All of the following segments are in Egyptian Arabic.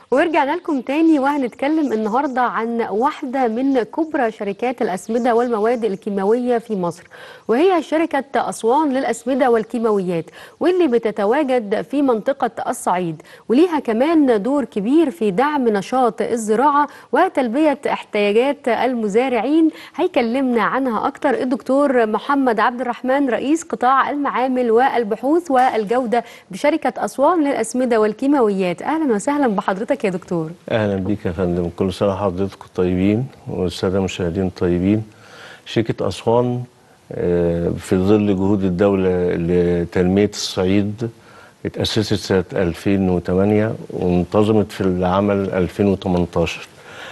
ورجعنا لكم تاني وهنتكلم النهارده عن واحدة من كبرى شركات الأسمدة والمواد الكيماوية في مصر وهي شركة أسوان للأسمدة والكيماويات واللي بتتواجد في منطقة الصعيد وليها كمان دور كبير في دعم نشاط الزراعة وتلبية احتياجات المزارعين هيكلمنا عنها أكتر الدكتور محمد عبد الرحمن رئيس قطاع المعامل والبحوث والجودة بشركة أسوان للأسمدة والكيماويات أهلا وسهلا بحضرتك يا دكتور اهلا بيك يا فندم كل سنه حضرتكم طيبين والساده المشاهدين طيبين شركه اسوان آه، في ظل جهود الدوله لتنميه الصعيد اتاسست سنه 2008 وانتظمت في العمل 2018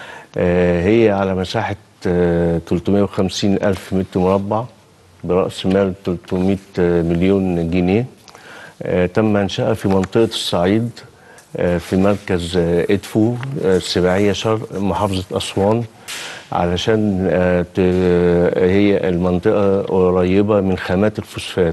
آه، هي على مساحه آه، 350 الف متر مربع براس مال 300 مليون جنيه آه، تم انشائها في منطقه الصعيد آه، في مركز آه، ادفو آه، السباعيه شرق محافظه اسوان علشان آه، ت- هي المنطقه قريبه من خامات الفوسفات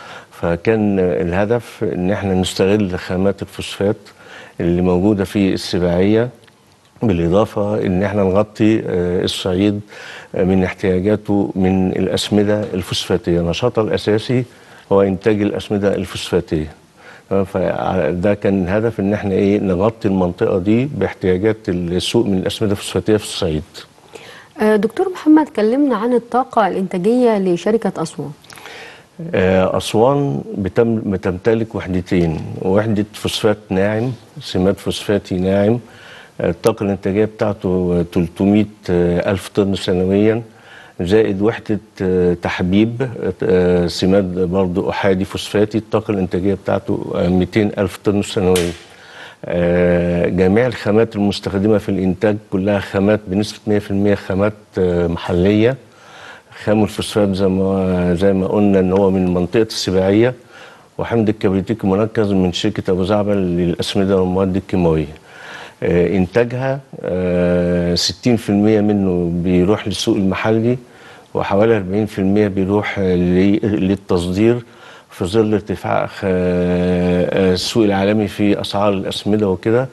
فكان الهدف ان احنا نستغل خامات الفوسفات اللي موجوده في السباعيه بالاضافه ان احنا نغطي آه، الصعيد آه، من احتياجاته من الاسمده الفوسفاتيه نشاطها الاساسي هو انتاج الاسمده الفوسفاتيه تمام؟ فده كان الهدف ان احنا ايه نغطي المنطقه دي باحتياجات السوق من الاسمده الفوسفاتيه في الصعيد آه، دكتور محمد كلمنا عن الطاقة الإنتاجية لشركة أسوان آه، أسوان بتم بتمتلك وحدتين وحدة فوسفات ناعم سماد فوسفاتي ناعم آه، الطاقة الإنتاجية بتاعته 300 آه، ألف طن سنويا زائد وحدة آه، تحبيب آه، سماد برضو أحادي فوسفاتي الطاقة الإنتاجية بتاعته آه، 200 ألف طن سنويا آه، جميع الخامات المستخدمة في الإنتاج كلها خامات بنسبة 100% خامات آه، محلية خام الفوسفات زي ما زي ما قلنا ان هو من منطقه السباعيه وحمض الكبريتيك مركز من شركه ابو زعبل للاسمده والمواد الكيماويه. آه، انتاجها آه، 60% منه بيروح للسوق المحلي وحوالي 40% بيروح آه، ل- للتصدير في ظل ارتفاع خ- آه، السوق العالمي في اسعار الاسمده وكده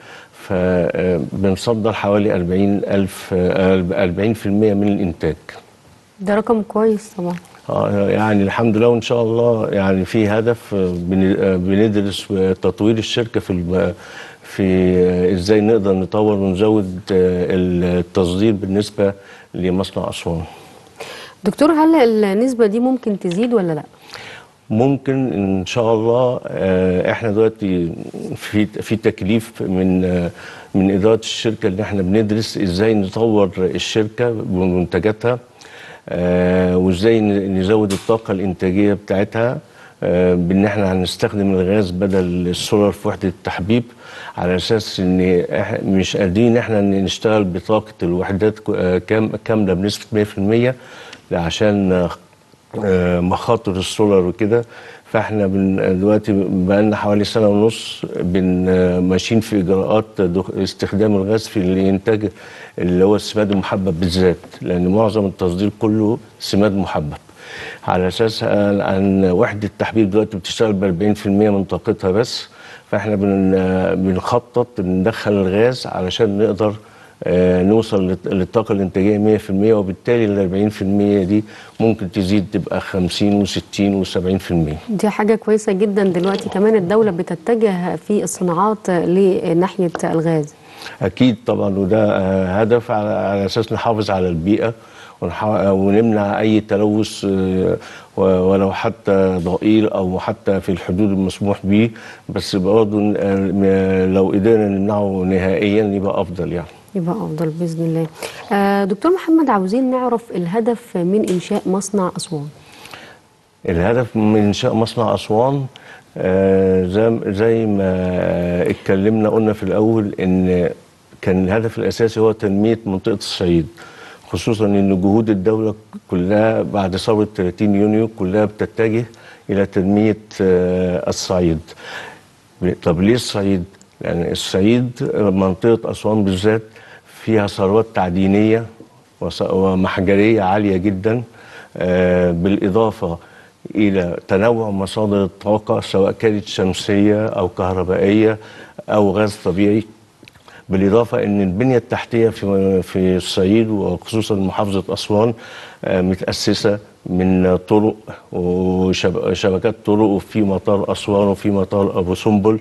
فبنصدر حوالي 40 ألف 40% من الإنتاج ده رقم كويس طبعا آه، يعني الحمد لله وان شاء الله يعني في هدف آه، بن- آه، بندرس تطوير الشركه في الم- في آه، ازاي نقدر نطور ونزود آه، التصدير بالنسبه لمصنع اسوان دكتور هل النسبة دي ممكن تزيد ولا لا؟ ممكن ان شاء الله آه، احنا دلوقتي في في تكليف من آه، من اداره الشركه ان احنا بندرس ازاي نطور الشركه بمنتجاتها آه، وازاي ن- نزود الطاقه الانتاجيه بتاعتها آه، بان احنا هنستخدم الغاز بدل السولار في وحده التحبيب على اساس ان إح- مش قادرين احنا إن نشتغل بطاقه الوحدات ك- آه، كام- كامله بنسبه 100% عشان آه، آه، مخاطر السولار وكده فاحنا بن دلوقتي بقالنا حوالي سنه ونص بن آه، ماشيين في اجراءات دخ- استخدام الغاز في الانتاج اللي هو السماد المحبب بالذات لان معظم التصدير كله سماد محبب على اساس ان أن وحده التحبيب دلوقتي بتشتغل ب 40% من طاقتها بس فاحنا بن آه، بنخطط ندخل الغاز علشان نقدر آه، نوصل للط- للطاقة الإنتاجية 100% وبالتالي ال 40% دي ممكن تزيد تبقى 50 و60 و70% دي حاجة كويسة جدا دلوقتي كمان الدولة بتتجه في الصناعات لناحية الغاز أكيد طبعا وده آه، هدف على, على أساس نحافظ على البيئة ونح- آه، ونمنع أي تلوث آه، و- ولو حتى ضئيل أو حتى في الحدود المسموح به بس برضه ن- آه، لو قدرنا نمنعه نهائيا يبقى أفضل يعني يبقى أفضل بإذن الله آه دكتور محمد عاوزين نعرف الهدف من إنشاء مصنع أسوان الهدف من انشاء مصنع اسوان آه، زي زي ما اتكلمنا قلنا في الاول ان كان الهدف الاساسي هو تنميه منطقه الصعيد خصوصا ان جهود الدوله كلها بعد ثوره 30 يونيو كلها بتتجه الى تنميه آه، الصعيد طب ليه الصعيد؟ لان الصعيد منطقه اسوان بالذات فيها ثروات تعدينيه وص- ومحجريه عاليه جدا آه، بالاضافه الى تنوع مصادر الطاقه سواء كانت شمسيه او كهربائيه او غاز طبيعي بالاضافه ان البنيه التحتيه في في الصعيد وخصوصا محافظه اسوان آه، متاسسه من طرق وشبكات طرق وفي مطار اسوان وفي مطار ابو سمبل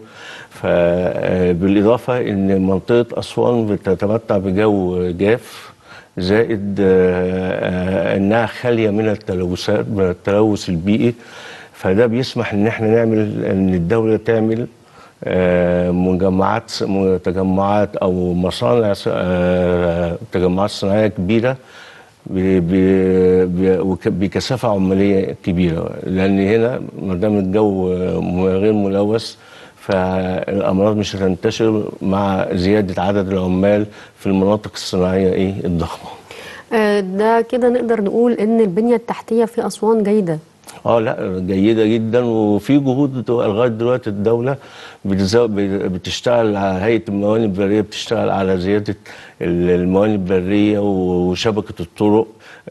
فبالاضافه ان منطقه اسوان بتتمتع بجو جاف زائد آه، آه، انها خاليه من التلوثات من التلوث البيئي فده بيسمح ان احنا نعمل ان الدوله تعمل آه، مجمعات تجمعات او مصانع آه، تجمعات صناعيه كبيره ب- ب- ب- وك- بكثافه عماليه كبيره لان هنا ما دام الجو آه، غير ملوث فالامراض مش هتنتشر مع زياده عدد العمال في المناطق الصناعيه ايه الضخمه آه، ده كده نقدر نقول ان البنية التحتية في اسوان جيدة اه لا جيده جدا وفي جهود دو- لغايه دلوقتي الدوله بتزو- بتشتغل على هيئه الموانئ البريه بتشتغل على زياده ال- الموانئ البريه وشبكه الطرق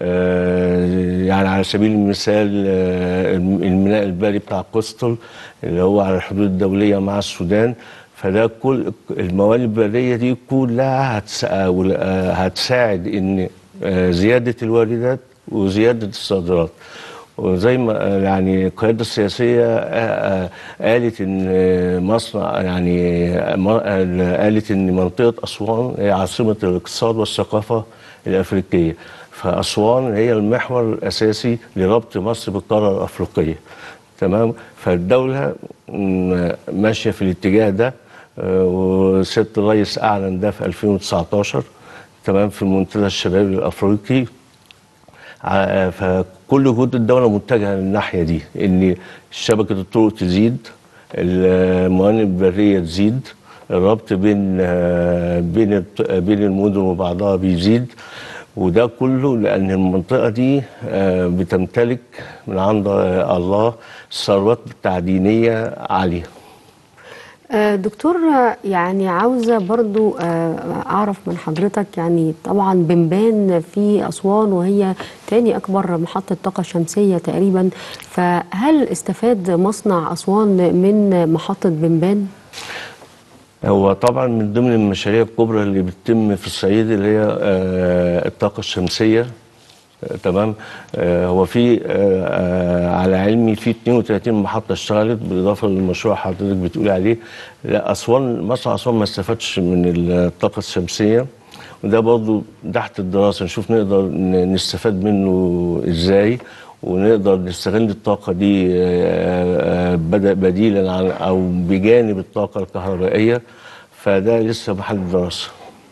آه، يعني على سبيل المثال آه، الميناء البري بتاع قسطل اللي هو على الحدود الدوليه مع السودان فده كل الموانئ البريه دي كلها هتس- آه، هتساعد ان آه، زياده الواردات وزياده الصادرات وزي ما آه، يعني القياده السياسيه آه، آه، قالت ان آه، مصنع يعني آه، ما- آه، قالت ان منطقه اسوان هي عاصمه الاقتصاد والثقافه الافريقيه فاسوان هي المحور الاساسي لربط مصر بالقاره الافريقيه تمام فالدوله م، ماشيه في الاتجاه ده آه، وسياده الرئيس اعلن ده في 2019 تمام في المنتدى الشبابي الافريقي ع- فكل جهود الدولة متجهة للناحية دي إن شبكة الطرق تزيد الموانئ البرية تزيد الربط بين آه، بين الط- بين المدن وبعضها بيزيد وده كله لأن المنطقة دي آه، بتمتلك من عند آه، الله ثروات تعدينية عالية آه، دكتور آه، يعني عاوزة برضو آه، أعرف من حضرتك يعني طبعا بنبان في أسوان وهي تاني أكبر محطة طاقة شمسية تقريبا فهل استفاد مصنع أسوان من محطة بنبان؟ هو طبعا من ضمن المشاريع الكبرى اللي بتتم في الصعيد اللي هي آه، الطاقة الشمسية آه، تمام آه، هو في آه، آه، على علمي في 32 محطة اشتغلت بالإضافة للمشروع حضرتك بتقول عليه لا أسوان مصنع أسوان ما استفادش من الطاقة الشمسية وده برضو تحت الدراسة نشوف نقدر ن- نستفاد منه إزاي ونقدر نستغل الطاقة دي آه، آه، بد- بديلا عن أو بجانب الطاقة الكهربائية فده لسه محل دراسة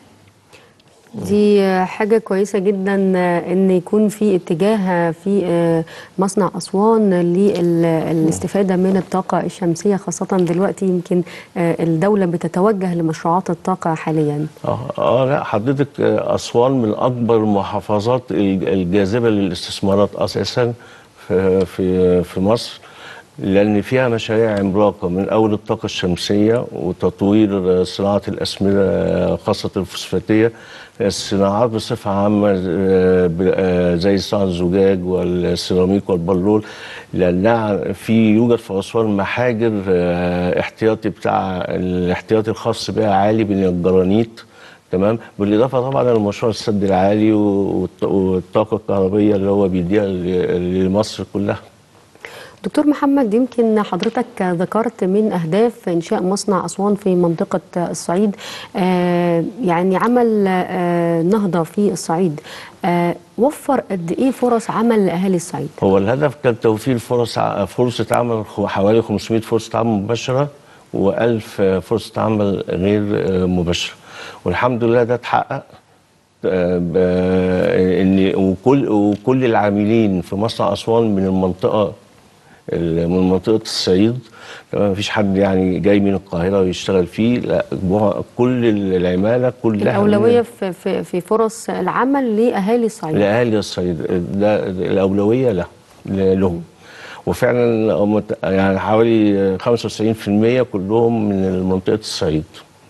دي آه، حاجة كويسة جدا آه، ان يكون في اتجاه آه، في آه، مصنع أسوان للاستفادة من الطاقة الشمسية خاصة دلوقتي يمكن آه، الدولة بتتوجه لمشروعات الطاقة حاليا اه اه لا حضرتك آه، اسوان من اكبر المحافظات الج- الجاذبه للاستثمارات اساسا في في في مصر لان فيها مشاريع عملاقه من اول الطاقه الشمسيه وتطوير آه، صناعه الاسمده آه، خاصه الفوسفاتيه الصناعات بصفه عامه آه، ب- آه، زي صناعه الزجاج والسيراميك والبلول لانها في يوجد في اسوان محاجر آه، احتياطي بتاع الاحتياطي الخاص بها عالي من الجرانيت تمام بالاضافه طبعا لمشروع السد العالي والط- والطاقه الكهربائيه اللي هو بيديها ل- لمصر كلها دكتور محمد يمكن حضرتك ذكرت من أهداف إنشاء مصنع أسوان في منطقة الصعيد آه، يعني عمل آه، نهضة في الصعيد آه، وفر قد إيه فرص عمل لأهالي الصعيد هو الهدف كان توفير فرص ع- فرصه عمل خ- حوالي 500 فرصه عمل مباشره و1000 فرصه عمل غير آه، مباشره والحمد لله ده اتحقق آه، ب- آه، ان وكل وكل العاملين في مصنع اسوان من المنطقه ال- من منطقه الصعيد تمام مفيش حد يعني جاي من القاهره ويشتغل فيه لا مع- كل العماله كلها من- الأولوية في, في, في فرص العمل لأهالي الصعيد لاهالي الصعيد ده الاولويه له لهم وفعلا هم ت- يعني حوالي 95% كلهم من منطقه الصعيد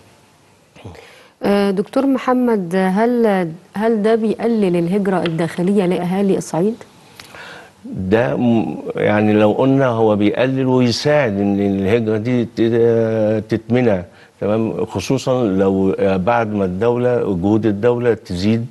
آه، دكتور محمد هل هل ده بيقلل الهجرة الداخلية لأهالي الصعيد؟ ده م- يعني لو قلنا هو بيقلل ويساعد ان الهجره دي ت- تتمنع تمام خصوصا لو بعد ما الدوله جهود الدوله تزيد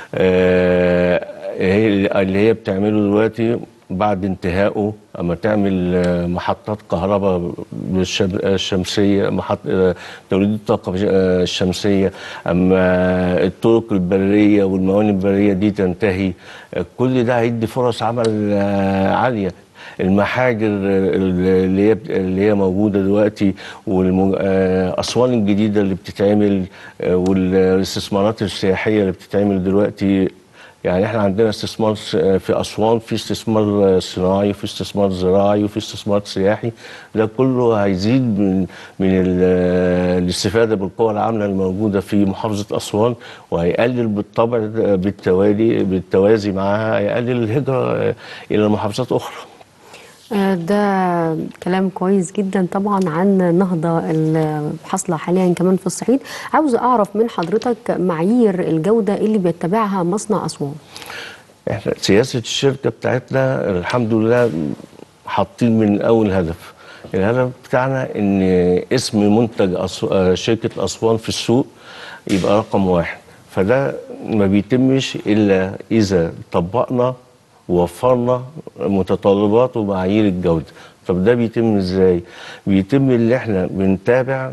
آه، هي اللي هي بتعمله دلوقتي بعد انتهائه اما تعمل آه، محطات كهرباء بالشم- الشمسيه محط آه، توليد الطاقه آه، الشمسيه اما الطرق البريه والموانئ البريه دي تنتهي آه، كل ده هيدي فرص عمل آه، عاليه المحاجر اللي هي اللي هي موجوده دلوقتي والاسوان الجديده اللي بتتعمل آه، والاستثمارات السياحيه اللي بتتعمل دلوقتي يعني احنا عندنا استثمار س- في اسوان في استثمار صناعي وفي استثمار زراعي وفي استثمار سياحي ده كله هيزيد من من ال- الاستفاده بالقوى العامله الموجوده في محافظه اسوان وهيقلل بالطبع بالتوالي بالتوازي معاها هيقلل الهجره الى محافظات اخرى آه، ده كلام كويس جدا طبعا عن النهضة اللي حاصلة حاليا كمان في الصعيد عاوزة أعرف من حضرتك معايير الجودة اللي بيتبعها مصنع أسوان احنا سياسة الشركة بتاعتنا الحمد لله حاطين من أول هدف الهدف بتاعنا إن اسم منتج أس... آه، شركة أسوان في السوق يبقى رقم واحد فده ما بيتمش إلا إذا طبقنا ووفرنا متطلبات ومعايير الجودة طب ده بيتم ازاي؟ بيتم اللي احنا بنتابع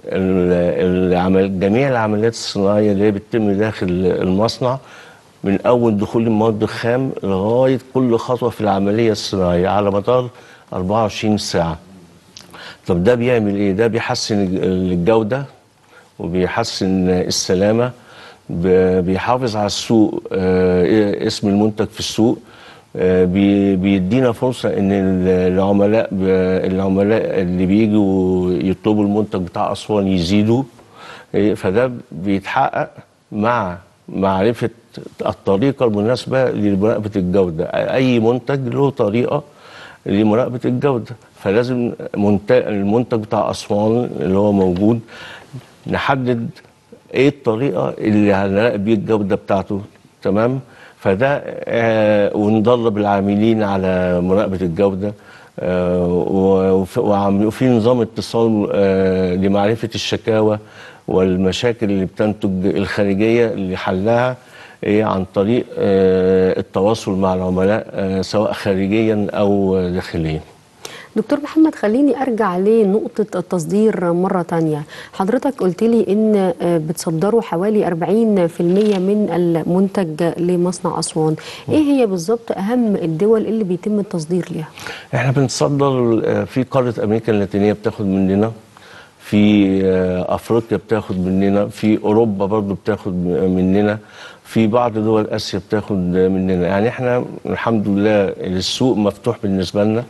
ال- العمل جميع العمليات الصناعية اللي هي بتتم داخل المصنع من اول دخول المواد الخام لغايه كل خطوه في العمليه الصناعيه على مدار 24 ساعه. طب ده بيعمل ايه؟ ده بيحسن الجوده وبيحسن السلامه ب- بيحافظ على السوق آه، اسم المنتج في السوق آه، بي- بيدينا فرصه ان ال- العملاء ب- العملاء اللي بيجوا يطلبوا المنتج بتاع اسوان يزيدوا إيه، فده بيتحقق مع معرفة الطريقة المناسبة لمراقبة الجودة أي منتج له طريقة لمراقبة الجودة فلازم منتج المنتج بتاع أسوان اللي هو موجود نحدد ايه الطريقة اللي هنراقب بيه الجودة بتاعته تمام فده آه وندرب العاملين على مراقبة الجودة آه وف- وعم- وفي نظام اتصال آه لمعرفة الشكاوى والمشاكل اللي بتنتج الخارجية اللي حلها إيه عن طريق آه التواصل مع العملاء آه سواء خارجيا أو داخليا دكتور محمد خليني ارجع لنقطة التصدير مرة تانية حضرتك قلت لي ان آه، بتصدروا حوالي 40% من المنتج لمصنع اسوان ايه هي بالظبط اهم الدول اللي بيتم التصدير ليها احنا بنتصدر آه، في قارة امريكا اللاتينية بتاخد مننا في آه، افريقيا بتاخد مننا في اوروبا برضو بتاخد مننا في بعض دول اسيا بتاخد مننا يعني احنا الحمد لله السوق مفتوح بالنسبة لنا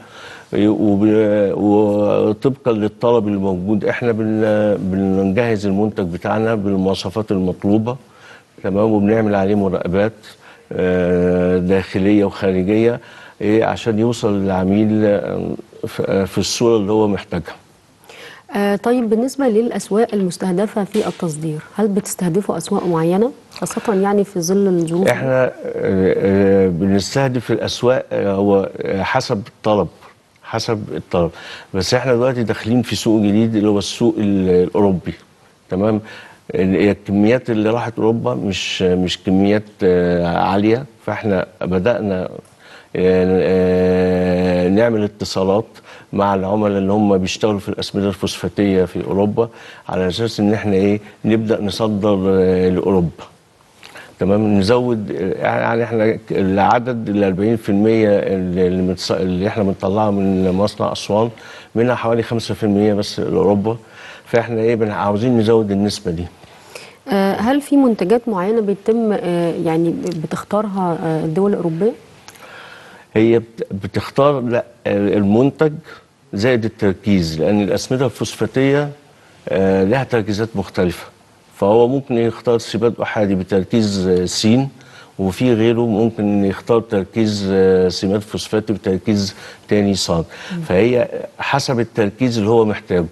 وب- وطبقا للطلب اللي موجود احنا بن- بنجهز المنتج بتاعنا بالمواصفات المطلوبة تمام وبنعمل عليه مراقبات آه، داخلية وخارجية إيه عشان يوصل للعميل آه، في- في الصورة اللي هو محتاجها آه طيب بالنسبة للأسواق المستهدفة في التصدير هل بتستهدفوا أسواق معينة خاصة يعني في ظل الظروف احنا آه، آه، بنستهدف الاسواق آه، هو آه، حسب الطلب حسب الطلب بس احنا دلوقتي داخلين في سوق جديد اللي هو السوق ال- الاوروبي تمام ال- الكميات اللي راحت اوروبا مش مش كميات آه، عاليه فاحنا بدانا آه، آه، نعمل اتصالات مع العملاء اللي هم بيشتغلوا في الاسمده الفوسفاتيه في اوروبا على اساس ان احنا ايه نبدا نصدر آه، لاوروبا تمام نزود يعني احنا العدد ال 40% اللي, اللي, متص... اللي احنا بنطلعها من مصنع اسوان منها حوالي 5% بس لاوروبا فاحنا ايه بن- عاوزين نزود النسبه دي آه هل في منتجات معينة بيتم آه يعني بتختارها آه الدول الأوروبية؟ هي بت- بتختار لا المنتج زائد التركيز لان الاسمده الفوسفاتيه آه، لها تركيزات مختلفه فهو ممكن يختار سباد احادي بتركيز آه، س وفي غيره ممكن يختار تركيز آه، سماد فوسفاتي بتركيز تاني صاد فهي حسب التركيز اللي هو محتاجه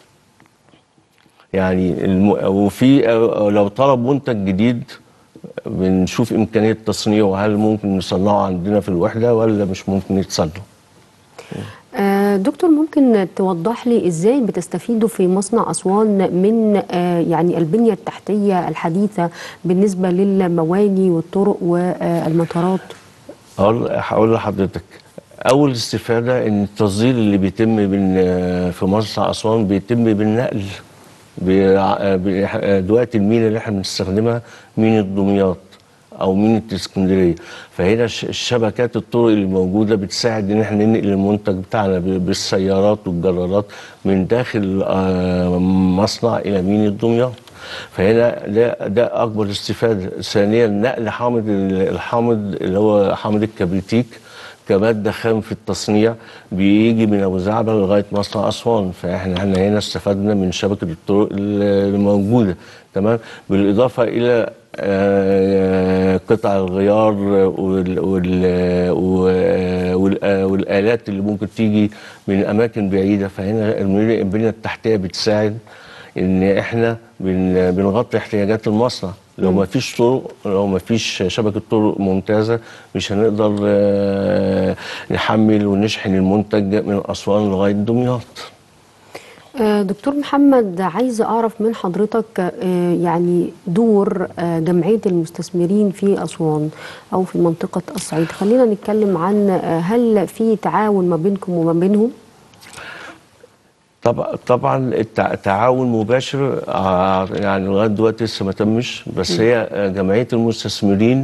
يعني الم... وفي آه، لو طلب منتج جديد بنشوف امكانيه تصنيعه هل ممكن نصنعه عندنا في الوحده ولا مش ممكن يتصنع آه، دكتور ممكن توضح لي ازاي بتستفيدوا في مصنع اسوان من آه، يعني البنيه التحتيه الحديثه بالنسبه للمواني والطرق والمطارات هقول هقول لحضرتك اول استفاده ان التصدير اللي بيتم بين في مصنع اسوان بيتم بالنقل بيع- بيح- دلوقتي المينا اللي احنا بنستخدمها مينا دمياط او مينا الاسكندريه فهنا الش- الشبكات الطرق اللي موجوده بتساعد ان احنا ننقل المنتج بتاعنا ب- بالسيارات والجرارات من داخل آه، مصنع الى مينا دمياط فهنا ده ده اكبر استفاده ثانيا نقل حامض ال- الحامض اللي هو حامض الكبريتيك كمادة خام في التصنيع بيجي من أبو زعبل لغاية مصنع أسوان فإحنا احنا هنا استفدنا من شبكة الطرق ال- الموجودة تمام بالإضافة إلى آه، قطع الغيار وال- وال- وال- والآلات اللي ممكن تيجي من أماكن بعيدة فهنا البنية البنية التحتية بتساعد إن إحنا بن- بنغطي احتياجات المصنع لو ما فيش طرق لو ما فيش شبكة طرق ممتازة مش هنقدر آه، نحمل ونشحن المنتج من أسوان لغاية دمياط آه، دكتور محمد عايزة أعرف من حضرتك آه، يعني دور آه، جمعية المستثمرين في أسوان أو في منطقة الصعيد خلينا نتكلم عن آه، هل في تعاون ما بينكم وما بينهم طبعا طبعا التع- التعاون مباشر آه، يعني لغايه دلوقتي لسه ما تمش بس هي آه، جمعيه المستثمرين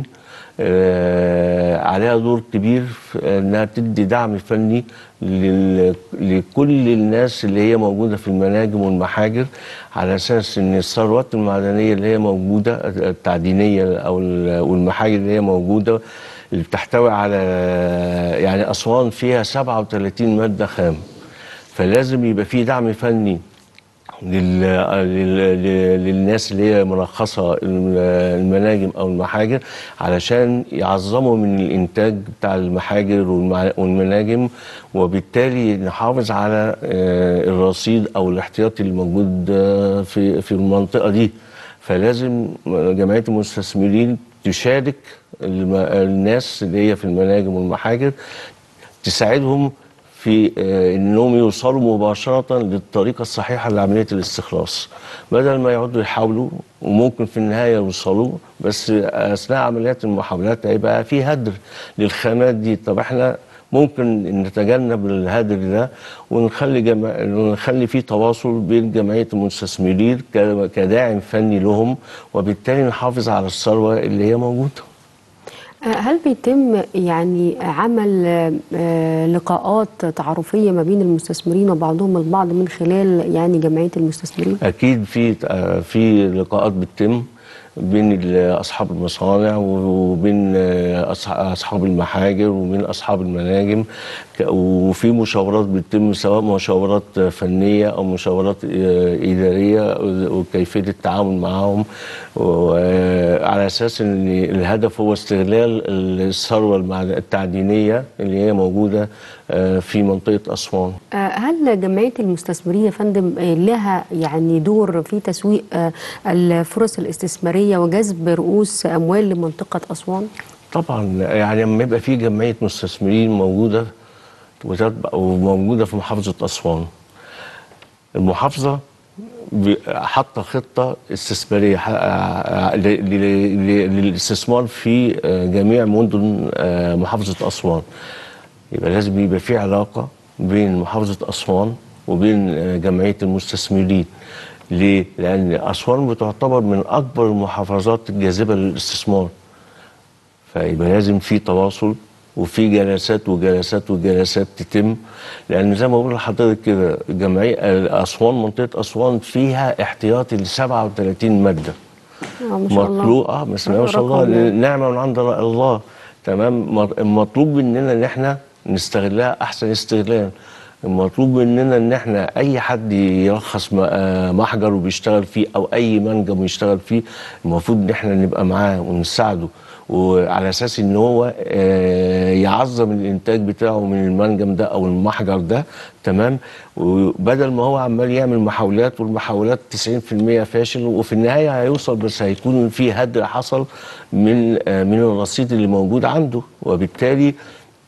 آه، عليها دور كبير في انها تدي دعم فني لل- لكل الناس اللي هي موجوده في المناجم والمحاجر على اساس ان الثروات المعدنيه اللي هي موجوده التعدينيه او ال- والمحاجر اللي هي موجوده اللي بتحتوي على يعني اسوان فيها 37 ماده خام فلازم يبقى في دعم فني لل... لل... لل- للناس اللي هي مرخصة الم- المناجم أو المحاجر علشان يعظموا من الإنتاج بتاع المحاجر والمع... والمناجم وبالتالي نحافظ على آه، الرصيد أو الاحتياطي اللي موجود آه، في في المنطقة دي فلازم جمعية المستثمرين تشارك الم... الناس اللي هي في المناجم والمحاجر تساعدهم في آه، انهم يوصلوا مباشره للطريقه الصحيحه لعمليه الاستخلاص بدل ما يقعدوا يحاولوا وممكن في النهايه يوصلوا بس اثناء عمليات المحاولات هيبقى في هدر للخامات دي طب احنا ممكن نتجنب الهدر ده ونخلي جما... ونخلي في تواصل بين جمعيه المستثمرين ك- كداعم فني لهم وبالتالي نحافظ على الثروه اللي هي موجوده آه، هل بيتم يعني عمل آه، آه، لقاءات تعارفية ما بين المستثمرين وبعضهم البعض من خلال يعني جمعية المستثمرين اكيد في آه، في لقاءات بتتم بين ال- اصحاب المصانع وبين آه، أصح- اصحاب المحاجر وبين اصحاب المناجم ك- وفي مشاورات بتتم سواء مشاورات فنيه او مشاورات آه، اداريه وكيفيه التعامل معهم وعلى اساس ان الهدف هو استغلال الثروه المعد- التعدينيه اللي هي موجوده آه، في منطقه اسوان آه، هل جمعية المستثمرين يا فندم آه، لها يعني دور في تسويق آه، الفرص الاستثمارية وجذب رؤوس أموال لمنطقة أسوان؟ طبعا يعني لما يبقى في جمعيه مستثمرين موجوده وتتبع- وموجوده في محافظه اسوان المحافظه ب- حاطه خطه استثماريه ح- ع- ل- ل- ل- للاستثمار في آه، جميع مدن آه، محافظه اسوان يبقى لازم يبقى في علاقه بين محافظه اسوان وبين آه، جمعيه المستثمرين ليه؟ لان اسوان بتعتبر من اكبر المحافظات الجاذبه للاستثمار فيبقى لازم في تواصل وفي جلسات وجلسات وجلسات تتم لان زي ما بقول لحضرتك كده جمعيه اسوان منطقه اسوان فيها احتياطي ل 37 ماده آه، ما شاء الله مطلوب اه بس ما شاء الله رقم يعني. نعمه من عند الله تمام مط- المطلوب مننا ان احنا نستغلها احسن استغلال المطلوب مننا ان احنا اي حد يرخص م- آه، محجر وبيشتغل فيه او اي منجم يشتغل فيه المفروض ان احنا نبقى معاه ونساعده وعلى اساس ان هو آه، يعظم الانتاج بتاعه من المنجم ده او المحجر ده تمام وبدل ما هو عمال يعمل محاولات والمحاولات 90% فاشل وفي النهايه هيوصل بس هيكون في هدر حصل من آه، من الرصيد اللي موجود عنده وبالتالي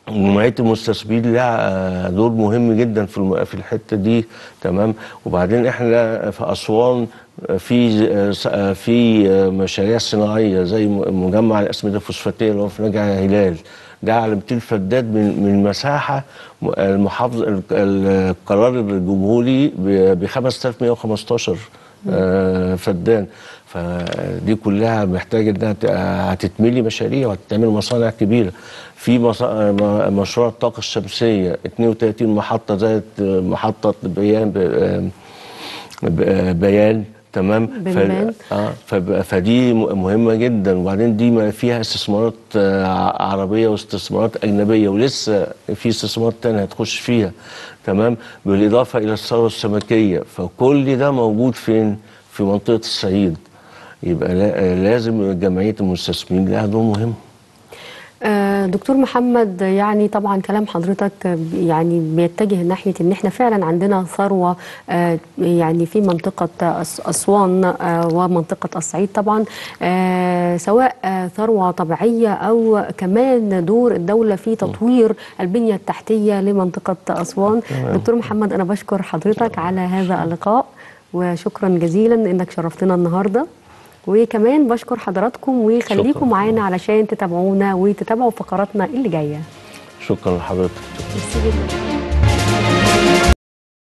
جمعيه المستثمرين لها دور مهم جدا في الم- في الحته دي تمام وبعدين احنا في اسوان في في مشاريع صناعيه زي م- مجمع الاسمده الفوسفاتيه اللي هو في نجع هلال ده على 200 فداد من من مساحه م- المحافظ ال- ال- القرار الجمهوري ب 5115 آه، فدان فدي كلها محتاجه انها ت- هتتملي مشاريع وهتتعمل مصانع كبيره في مصا- م- مشروع الطاقه الشمسيه 32 محطه زائد محطه بيان ب- ب- بيان تمام بنبان. اه فب- فدي م- مهمه جدا وبعدين دي ما فيها استثمارات آه، ع- عربيه واستثمارات اجنبيه ولسه في استثمارات تانية هتخش فيها تمام بالاضافه الى الثروه السمكيه فكل ده موجود فين في منطقه الصعيد يبقى لا- لازم جمعيه المستثمرين لها دور مهم آه، دكتور محمد يعني طبعا كلام حضرتك آه، يعني بيتجه ناحية ان احنا فعلا عندنا ثروة آه، يعني في منطقة أس- أسوان آه، ومنطقة الصعيد طبعا آه، سواء آه، ثروة طبيعية أو كمان دور الدولة في تطوير البنية التحتية لمنطقة أسوان دكتور محمد أنا بشكر حضرتك على هذا اللقاء وشكرا جزيلا انك شرفتنا النهارده وكمان بشكر حضراتكم وخليكم شكراً. معانا علشان تتابعونا وتتابعوا فقراتنا اللي جايه شكرا لحضرتك ميرسي جدا